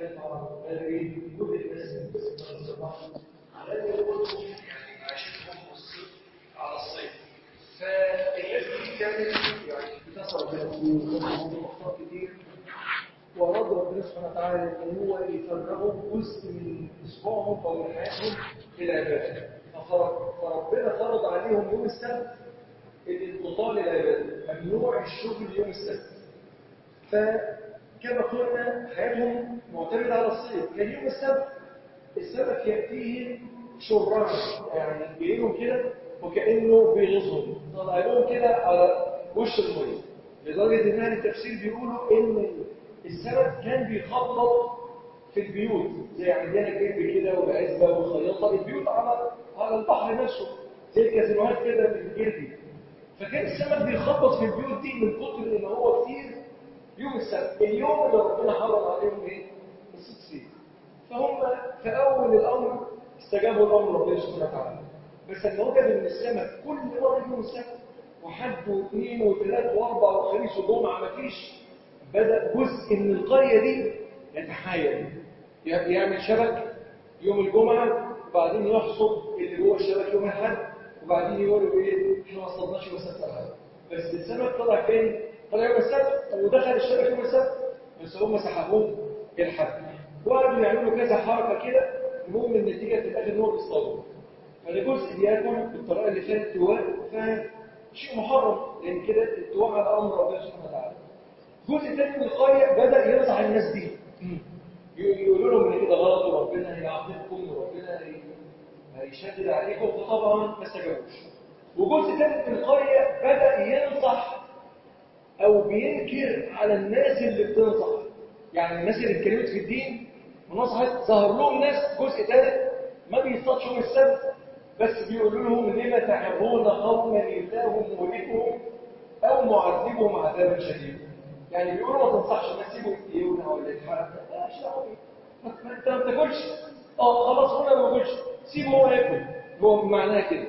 كان طبعا هذا ايه كل الناس على يقول يعني معيشتهم الصيف على الصيف فالناس دي كانت يعني بتصل بالموضوع كتير وأراد ربنا سبحانه وتعالى ان هو يفرغهم جزء من اسبوعهم او من حياتهم في العباده فربنا فرض عليهم يوم السبت الانقطاع للعباده ممنوع الشغل يوم السبت فكما قلنا حياتهم معتمده على الصيف كان يوم السبت السمك ياتيه شرعا يعني جايلهم كده وكانه بيغيظهم طلع لهم كده على وش الميه لدرجه ان اهل التفسير بيقولوا ان السمك كان بيخبط في البيوت زي عندنا جنب كده وعزبه وخياطه البيوت على على البحر نفسه زي الكازينوهات كده بالجلدي فكان السمك بيخبط في البيوت دي من كتر ان هو كتير يوم السبت اليوم اللي ربنا حرم عليهم ايه؟ الصيد فيه فهم في اول الامر استجابوا لامر ربنا سبحانه وتعالى بس لما وجد ان السمك كل مره يوم السبت وحد واثنين وثلاث واربع وخميس وجمعه مفيش بدأ جزء من القرية دي يتحايل يعمل شبك يوم الجمعة وبعدين يحصد اللي جوه الشبك يوم الأحد وبعدين يقولوا ايه احنا ما صدناش يوم السبت على بس السمك طلع فين؟ طلع يوم السبت ودخل الشبك يوم السبت بس هم سحبوه الحد وقعدوا يعملوا كذا حركة كده المهم النتيجة في الآخر ان هو بيصطادوا فالجزء بياكل بالطريقة اللي فاتت تواء فشيء محرم لأن كده التواء على أمر ربنا سبحانه وتعالى جزء تاني من القرية بدأ ينصح الناس دي يقولوا لهم ان كده غلط وربنا هيعاقبكم وربنا هيشدد عليكم فطبعا ما استجابوش وجزء تاني من القرية بدأ ينصح او بينكر على الناس اللي بتنصح يعني الناس اللي اتكلمت في الدين ونصحت ظهر لهم ناس جزء ثالث ما بيصطادش يوم السبت بس بيقولوا لهم لما تحبون قوما الله مهلكهم او معذبهم عذابا شديدا يعني بيقولوا ما تنصحش ما تسيبه يولع ولا يتحرك لا مش دعوه ما انت ما بتاكلش اه خلاص انا ما باكلش سيبه هو ياكل هو معناها كده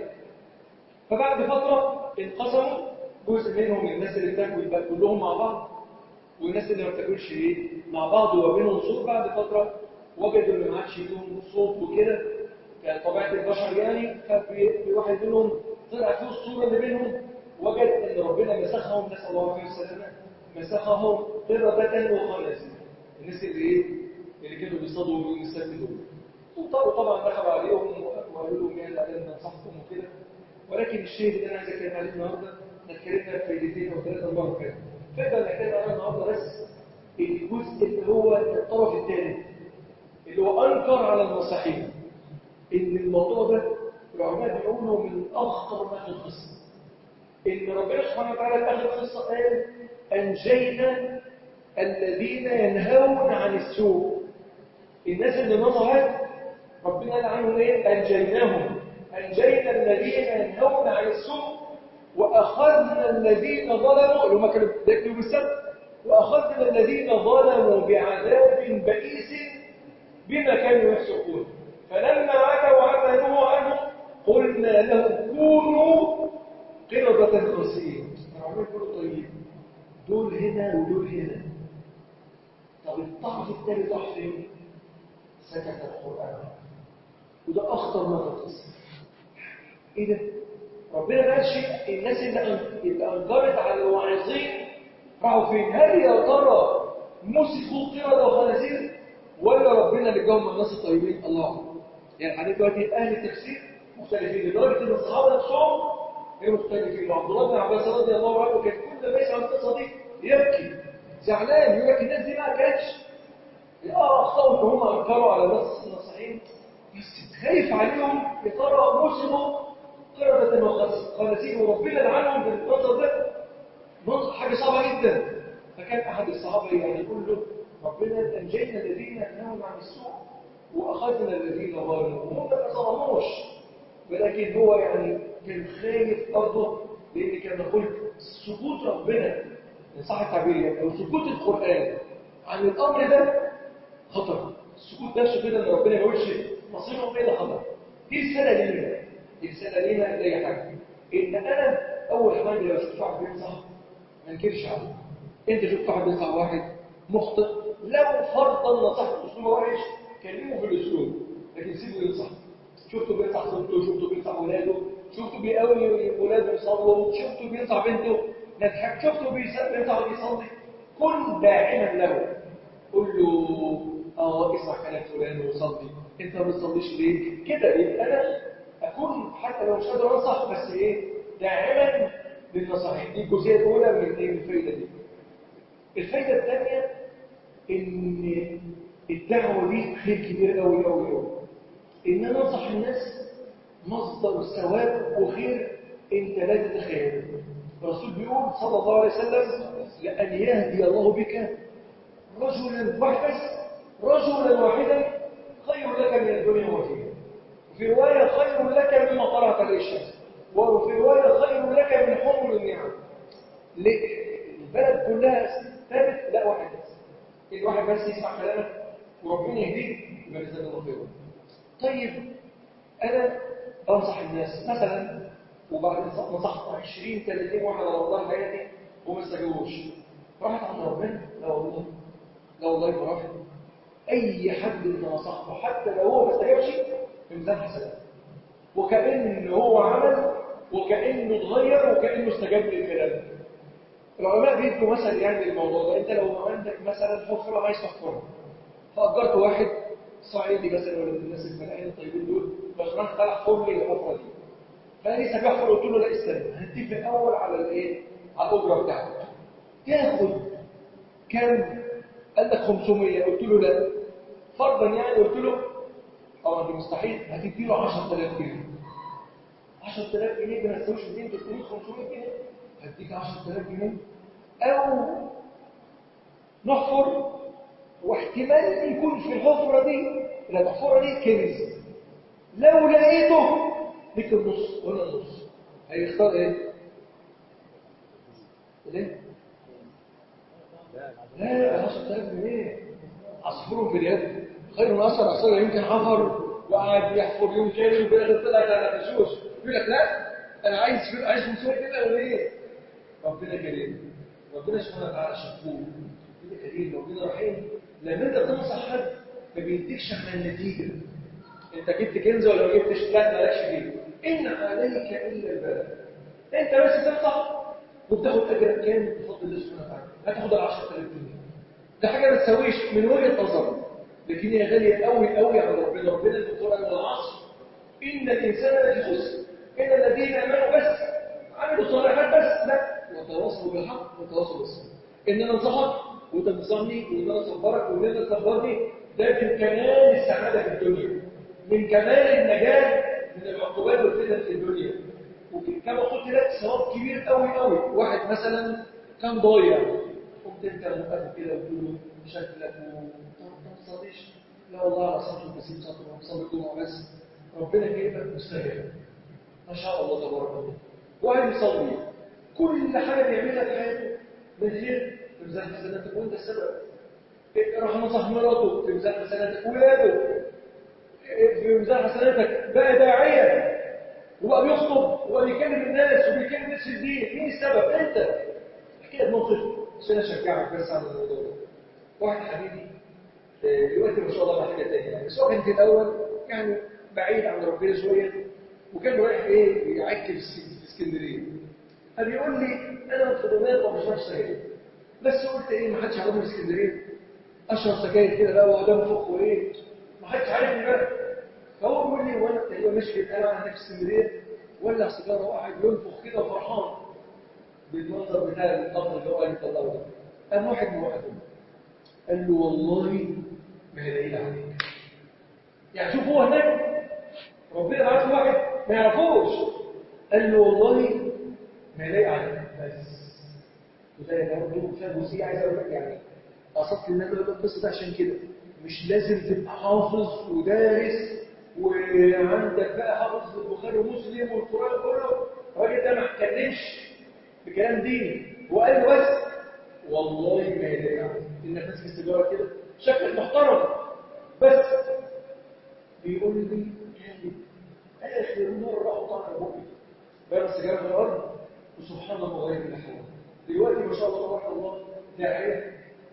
فبعد فتره انقسموا جزء منهم الناس اللي بتاكل يبقى كلهم مع بعض والناس اللي ما بتاكلش ايه مع بعض وبينهم صوت بعد فتره وجدوا ان ما عادش لهم صوت وكده كان طبيعه البشر يعني ففي واحد منهم طلع فيه الصوره اللي بينهم وجد ان ربنا مسخهم نسال الله عليه وسلم مسخهم قردة وخنازير الناس اللي ايه اللي كانوا بيصطادوا يوم السبت دول وطبعا دخلوا عليهم وقالوا لهم يا لا ننصحكم وكده ولكن الشيء اللي انا عايز اتكلم عليه النهارده احنا اتكلمنا في فايدتين او ثلاثه مره كده فايده اللي هتكلم عليها النهارده بس الجزء اللي هو الطرف الثالث اللي هو انكر على الناصحين ان الموضوع ده العلماء بيقولوا من اخطر ما في القصه ان ربنا سبحانه وتعالى في اخر القصه قال أنجينا الذين ينهون عن السوء الناس اللي نصحت ربنا قال عنهم ايه أنجيناهم أنجينا الذين ينهون عن السوء وأخذنا الذين ظلموا اللي هم كانوا بيكتبوا بالسبت وأخذنا الذين ظلموا بعذاب بئيس بما كانوا يفسقون فلما عتوا عما نهوا عنه قلنا لهم كونوا قردة خاسئين العمل كله طيب دول هنا ودول هنا طب الطرف الثالث راح فين؟ سكت القرآن وده أخطر ما في القصة إيه ده؟ ربنا ما قالش الناس اللي اللي أنكرت على الواعظين راحوا فين؟ هل يا ترى مسكوا قردة وخنازير ولا ربنا اللي جاهم الناس الطيبين الله يعني حضرتك دلوقتي أهل التفسير مختلفين لدرجة إن الصحابة نفسهم غير مختلفين وعبد الله بن عباس رضي الله عنه كان كل ما يسمع القصه دي يبكي زعلان يقول لك الناس دي ما كانتش اه اخطاوا ان هم انكروا على الناس الناصحين بس خايف عليهم يا ترى مسلموا قردة وخنازير وربنا لعنهم بالمنظر ده منظر حاجه صعبه جدا فكان احد الصحابه يعني يقول له ربنا انجينا الذين نهوا عن السوء واخذنا الذين ظلموا وهم ما ظلموش ولكن هو يعني كان خايف برضه لان كما قلت سكوت ربنا ان صح التعبير او سكوت القران عن الامر ده خطر السكوت نفسه كده ان ربنا ما يقولش مصيرهم ايه ده خطر دي رساله لينا دي رساله لينا لاي حاجه ان انا اول حاجه لو شفت واحد بينصح ما انكرش عليه انت شفت واحد بينصح واحد مخطئ لو فرضا نصحت اسلوبه وحش كلمه في الاسلوب لكن سيبه ينصح شفته بينصح زوجته شفته بينصح ولاده شفته بيقوي ولاده يصلوا شفته بينصح بنته نضحك شفته بينصح بيصلي كن داعما له قول له اه اسمع كلام فلان وصلي انت ما بتصليش ليه كده يبقى انا اكون حتى لو مش قادر انصح بس ايه داعما للنصائح دي الجزئيه الاولى من ايه من الفايده دي الفايده الثانيه ان الدعوه دي خير كبير قوي قوي قوي ان انا انصح الناس مصدر ثواب وخير انت لا تتخيل الرسول بيقول صلى الله عليه وسلم لأن يهدي الله بك رجلا واحد بس رجلا واحدا خير لك من الدنيا وفيها وفي رواية خير لك مما طلعت عليه الشمس وفي رواية خير لك من حمر النعم البلد كلها ثابت لا واحد بس الواحد بس يسمع كلامك وربنا يهديك يبقى جزاك الله خيرا طيب انا بنصح الناس مثلا وبعد نصحت 20 30 واحد على والله حياتي وما استجابوش راحت عند ربنا لا والله لا والله ما راحت اي حد انت نصحته حتى لو هو ما استجابش في ميزان حسنات وكأن هو عمل وكأنه اتغير وكأنه استجاب للكلام العلماء بيدوا مثل يعني للموضوع ده انت لو عندك مثلا حفره عايز تحفرها فاجرت واحد صعيدي مثلا ولا من الناس الفلاحين الطيبين دول بس راح طلع حر لي الحفره دي فانا لسه بيحفر قلت له لا استنى هنتفق الاول على الايه على الاجره بتاعتك تاخد كام قال لك 500 قلت له لا فرضا يعني قلت له اه دي مستحيل هتدي له 10000 جنيه 10000 جنيه ما تساويش 200 300 500 جنيه هديك 10000 جنيه او نحفر واحتمال يكون في الحفره دي اللي هتحفرها دي كنز لو لقيته ليك النص ولا النص هيختار ايه ليه لا 10000 جنيه عصفور في اليد خير من اثر اصلا يمكن حفر وقعد يحفر يوم كامل وفي الاخر طلع على فشوش يقول لك لا انا عايز عايز مسوي كده ولا ايه ربنا كريم ربنا سبحانه وتعالى شكور ربنا كريم ربنا رحيم لما انت تنصح حد ما بيديكش على النتيجه انت جبت كنز ولا ما جبتش لا مالكش فيه ان عليك الا البلاغ انت بس تنصح وبتاخد اجرك كام بفضل الله سبحانه وتعالى هتاخد ال 10000 جنيه ده حاجه ما تساويش من وجهه نظرك لكن هي غاليه قوي قوي عند ربنا ربنا الدكتور قال العصر ان الانسان لفي خسر ان الذين امنوا بس عملوا صالحات بس لا وتواصلوا بالحق وتواصلوا بالصبر ان انا انصحك وتنصحني وان انا اصبرك وان انت تصبرني ده من كمال السعاده في الدنيا من كمال النجاه من العقوبات والفتن في الدنيا وكما قلت لك ثواب كبير قوي قوي واحد مثلا كان ضايع قمت انت مقابل كده وتقول له شكلك وما تصليش لا والله انا صلي بسيط صلي بصلي الجمعه بس ربنا كريمك مستجاب ما شاء الله تبارك الله واحد يصلي كل حاجه بيعملها في حياته من خير في ميزان حسناتك وانت السبب راح نصح مراته في ميزان حسناتك ولاده في ميزان حسناتك بقى داعيه وبقى بيخطب وبقى بيكلم الناس وبيكلم الناس في الدين مين السبب انت احكي لك موقف عشان اشجعك بس على الموضوع ده واحد حبيبي دلوقتي ما شاء الله بقى حاجه ثانيه يعني بس هو كان في الاول يعني بعيد عن ربنا شويه وكان رايح ايه يعكف في اسكندريه فبيقول لي انا الخدمات ما بشربش سجاير بس قلت ايه ما حدش عارفني في اسكندريه اشرب سجاير كده بقى وقدام فوق وايه ما حدش عارفني بقى فهو بيقول لي وانا تقريبا ماشي انا هناك في اسكندريه ولع سيجاره وقاعد ينفخ كده وفرحان بالمنظر بتاع القطر اللي هو قال يطلعه ده قام واحد من واحدهم قال له والله ما هلاقيه عليك يعني شوف هو هناك ربنا بعت له واحد ما يعرفوش قال له والله ما هلاقي عليك بس وزي ما ربنا فاهم وسي عايز اقول لك يعني قصدت ان انا بس ده عشان كده مش لازم تبقى حافظ ودارس وعندك بقى حافظ البخاري ومسلم والقران كله الراجل ده ما اتكلمش بكلام ديني وقال له بس والله ما يدري انك ماسك السيجاره كده شكلك محترم بس بيقول لي اخر مره اقطع بقي بقى السيجاره في الارض وسبحان الله غير الاحوال دلوقتي ما شاء الله تبارك الله داعيه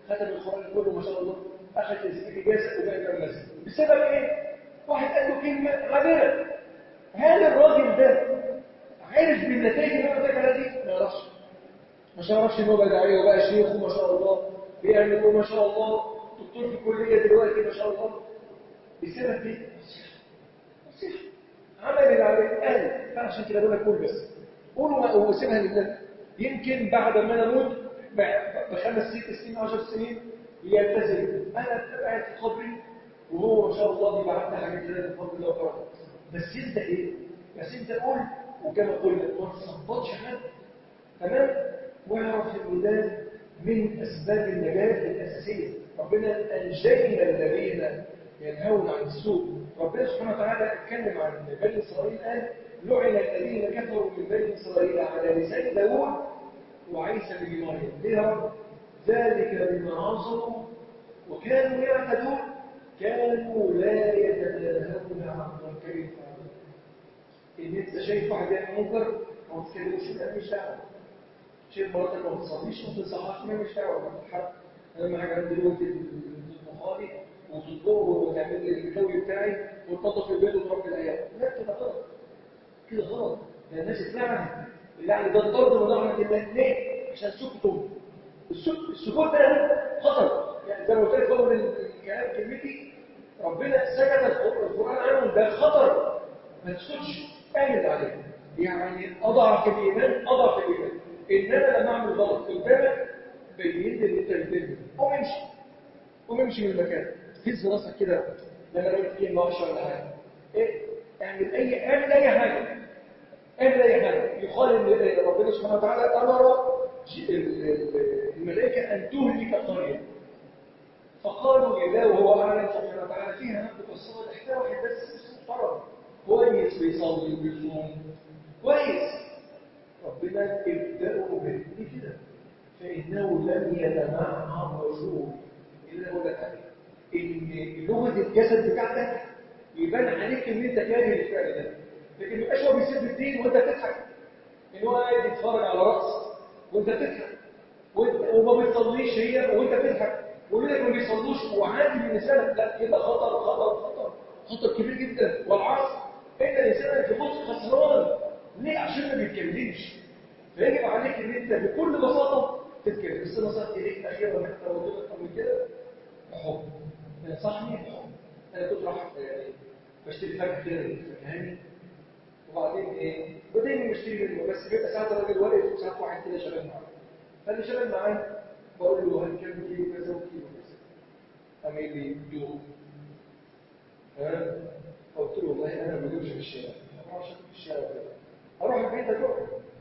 ختم القران كله ما شاء الله اخذ اجازه وبقى امام مسجد بسبب ايه واحد قال له كلمه عابره هل الراجل ده عرف بالنتائج اللي انا بتكلم دي ما يعرفش ما يعرفش ان هو بقى داعيه وبقى شيخ وما شاء الله بيعمل وما شاء الله دكتور في الكليه دلوقتي ما شاء الله بسبب ايه نصيحه عمل اللي عليه قال فعشان كده بقول لك قول بس قول وسيبها لله يمكن بعد ما نموت بخمس ست سنين 10 سنين يلتزم انا قاعد في قبري وهو ما شاء الله بيبعت لي حاجات كده بفضل الله وكرمه بس انت ايه بس انت قول وكما قلنا ما تصبطش حد تمام واعرف ان ده من اسباب النجاه الاساسيه ربنا انجينا الذين ينهون عن السوء ربنا سبحانه وتعالى اتكلم عن بني اسرائيل قال لعن الذين كفروا من بني اسرائيل على لسان داوود وعيسى بن مريم ليه يا رب ذلك بما عصوا وكانوا يعتدون كانوا لا يتناهون عن منكر فعلوه ان انت شايف واحد يعمل منكر ما تتكلمش لا مش دعوه شايف مراتك ما تصليش ما تنصحهاش ما مش دعوه ما تتحرك اهم حاجه عندي دلوقتي المخالي وتطبخه وتعمل لي الكوي بتاعي وتنظف البيت وتربي العيال لا كده غلط كده غلط يعني الناس اتلعنت اللعن ده الضرب من رحمه الله ليه؟ عشان سكتوا السكوت ده خطر يعني زي ما قلت لك اول الكلام كلمتي ربنا سكت القران عنهم ده خطر ما تسكتش اعمل عليه يعني اضعف الايمان اضعف الايمان ان انا لما اعمل غلط قدامك بين لي ان انت بتدمر قوم امشي قوم امشي من المكان هز راسك كده لما لو كلمه وحشه ولا حاجه ايه اعمل اي اعمل اي حاجه اعمل اي حاجه يقال ان ربنا سبحانه وتعالى امر الملائكه ان تهلك قريه فقالوا لله وهو اعلم سبحانه وتعالى فيها نبت الصالح ده واحد بس محترم كويس بيصلي وبيصوم كويس ربنا ابدأوا به كده فإنه لم يتمعن رسول إلا أقول لك إن لغة الجسد بتاعتك يبان عليك إن أنت كاره الفعل ده لكن ما يبقاش هو بيسيب الدين وأنت بتضحك إن هو قاعد يتفرج على رقص وأنت بتضحك وما بتصليش هي وأنت بتضحك ويقول لك ما بيصلوش وعادي بالنسبة لك لا كده خطر خطر خطر خطر كبير جدا والعصر انت الانسان في خط خسران ليه عشان ما بيتكلمش فيجب عليك ان انت بكل بساطه تتكلم بس نصيحتي اليك اخيرا انك لو قلت من كده بحب نصحني بحب انا كنت راح يعني بشتري فاكهه كده فكهاني وبعدين ايه ودايما بشتري منه بس بيبقى ساعات الراجل واقف وساعات واحد كده شغال معاه فاللي شغال معاه بقول له هل كام كيلو كذا وكيلو كذا قام قال لي دوق ها قلت له والله انا ما بدوقش في الشارع ما اعرفش في الشارع كده اروح البيت ادوق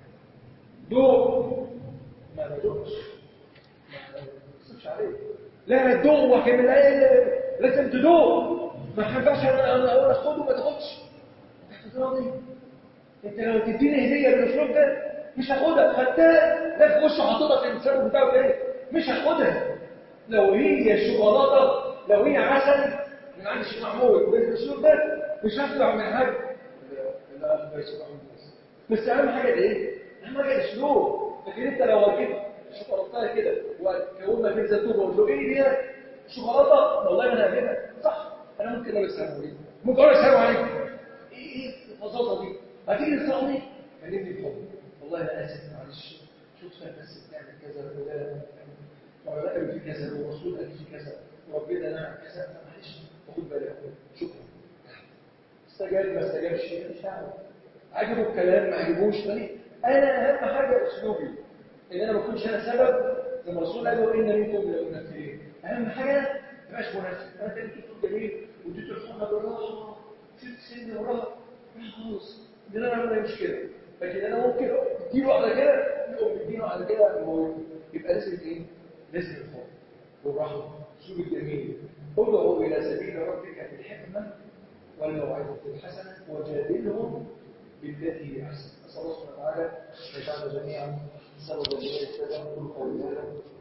دوق ما بدوقش ما بصش عليه لا تدوق وكمل لازم تدوق ما ينفعش انا اقول خده ما تاخدش تحت راضي انت لو تديني هديه بالاسلوب ده مش هاخدها خدتها لا في وشه حاططها في السبب بتاعه ايه مش هاخدها لو هي شوكولاته لو هي عسل من عند الشيخ محمود بالاسلوب ده مش هطلع من حاجه لا لا بس اهم حاجه ايه اهم حاجه الاسلوب لكن انت لو جبت شوكولاته كده وكوننا في زيتون وقلت له ايه دي شوكولاته والله ما انا هجيبها صح انا ممكن اقول السلام عليكم ممكن اقول السلام عليكم ايه ايه البساطه دي هتيجي تصلي كلمني بحب والله انا اسف معلش شفتك بس بتعمل كذا وده وعلماء قالوا في كذا والرسول قال في كذا وربنا نعم كذا معلش خد بالك شكرا استجاب ما استجابش مش دعوه عجبه الكلام ما عجبوش مالي انا اهم حاجه اسلوبي ان انا ما اكونش انا سبب زي ما الرسول قال ان منكم لمنافقين اهم حاجه ما تبقاش منافق انا اديت صوت جميل واديت الحمى بالراحه سبت سني وراها خلاص دي انا ما مش كده لكن انا ممكن اديله على كده يقوم مديله على كده يبقى لازم ايه؟ لازم الحب والرحمه الاسلوب الجميل ادعو الى سبيل ربك بالحكمه والموعظه الحسنه وجادلهم بالتي هي احسن اسال الله سبحانه وتعالى ان يجعلنا جميعا سببا لما يتبع كل قول